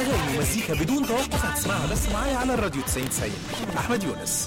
اغاني ومزيكا بدون توقف هتسمعها بس معايا على الراديو 90 90 احمد يونس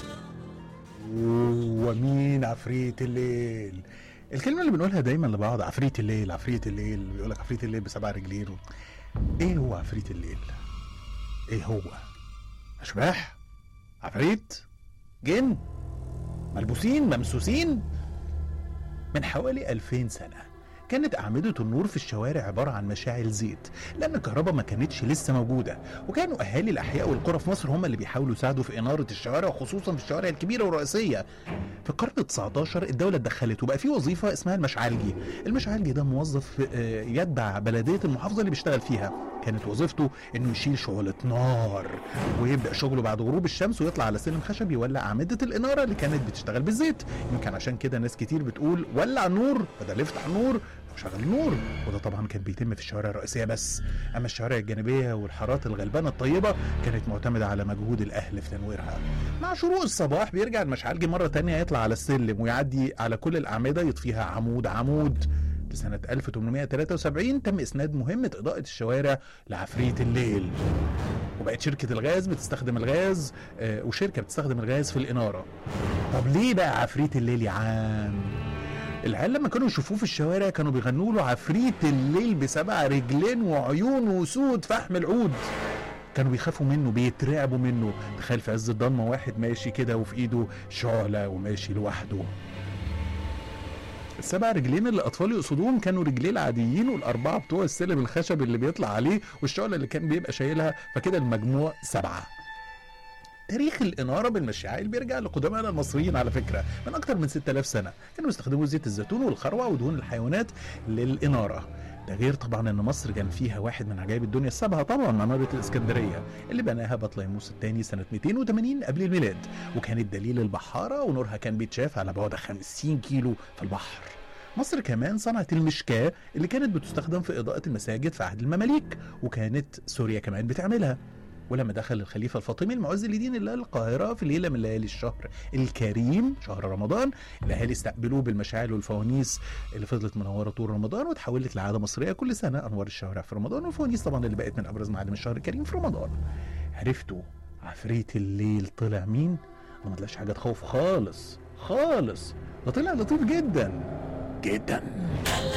ومين عفريت الليل الكلمة اللي بنقولها دايما لبعض عفريت الليل عفريت الليل بيقول لك عفريت الليل بسبع رجلين ايه هو عفريت الليل؟ ايه هو؟ اشباح؟ عفريت؟ جن؟ ملبوسين؟ ممسوسين؟ من حوالي 2000 سنة كانت أعمدة النور في الشوارع عبارة عن مشاعل زيت لأن الكهرباء ما كانتش لسه موجودة وكانوا أهالي الأحياء والقرى في مصر هم اللي بيحاولوا يساعدوا في إنارة الشوارع خصوصا في الشوارع الكبيرة والرئيسية في القرن ال 19 الدولة اتدخلت وبقى في وظيفة اسمها المشعلجي المشعلجي ده موظف آه، يتبع بلدية المحافظة اللي بيشتغل فيها كانت وظيفته انه يشيل شعلة نار ويبدا شغله بعد غروب الشمس ويطلع على سلم خشب يولع اعمده الاناره اللي كانت بتشتغل بالزيت يمكن عشان كده ناس كتير بتقول ولع النور بدل افتح النور وشغل النور وده طبعا كان بيتم في الشوارع الرئيسيه بس اما الشوارع الجانبيه والحارات الغلبانه الطيبه كانت معتمده على مجهود الاهل في تنويرها مع شروق الصباح بيرجع المشعلجي مره تانية يطلع على السلم ويعدي على كل الاعمده يطفيها عمود عمود لسنة 1873 تم إسناد مهمة إضاءة الشوارع لعفريت الليل وبقت شركة الغاز بتستخدم الغاز آه، وشركة بتستخدم الغاز في الإنارة طب ليه بقى عفريت الليل يا عام؟ العيال لما كانوا يشوفوه في الشوارع كانوا بيغنوا له عفريت الليل بسبع رجلين وعيون وسود فحم العود كانوا بيخافوا منه بيترعبوا منه تخيل في عز الضلمه واحد ماشي كده وفي ايده شعله وماشي لوحده السبع رجلين اللي الاطفال يقصدوهم كانوا رجليه العاديين والاربعه بتوع السلم الخشب اللي بيطلع عليه والشعله اللي كان بيبقى شايلها فكده المجموع سبعه تاريخ الإنارة بالمشاعل بيرجع لقدمائنا المصريين على فكرة من أكتر من 6000 سنة كانوا بيستخدموا زيت الزيتون والخروع ودهون الحيوانات للإنارة ده غير طبعا ان مصر كان فيها واحد من عجائب الدنيا السبعه طبعا مناره الاسكندريه اللي بناها بطليموس الثاني سنه 280 قبل الميلاد وكانت دليل البحاره ونورها كان بيتشاف على بعد 50 كيلو في البحر مصر كمان صنعت المشكاة اللي كانت بتستخدم في إضاءة المساجد في عهد المماليك وكانت سوريا كمان بتعملها ولما دخل الخليفة الفاطمي المعز لدين الله القاهرة في ليلة من ليالي الشهر الكريم شهر رمضان الأهالي استقبلوه بالمشاعل والفوانيس اللي فضلت منورة طول رمضان وتحولت لعادة مصرية كل سنة أنوار الشوارع في رمضان والفوانيس طبعا اللي بقت من أبرز معالم الشهر الكريم في رمضان عرفتوا عفريت الليل طلع مين؟ ما طلعش حاجة تخوف خالص خالص ده طلع لطيف جدا جدا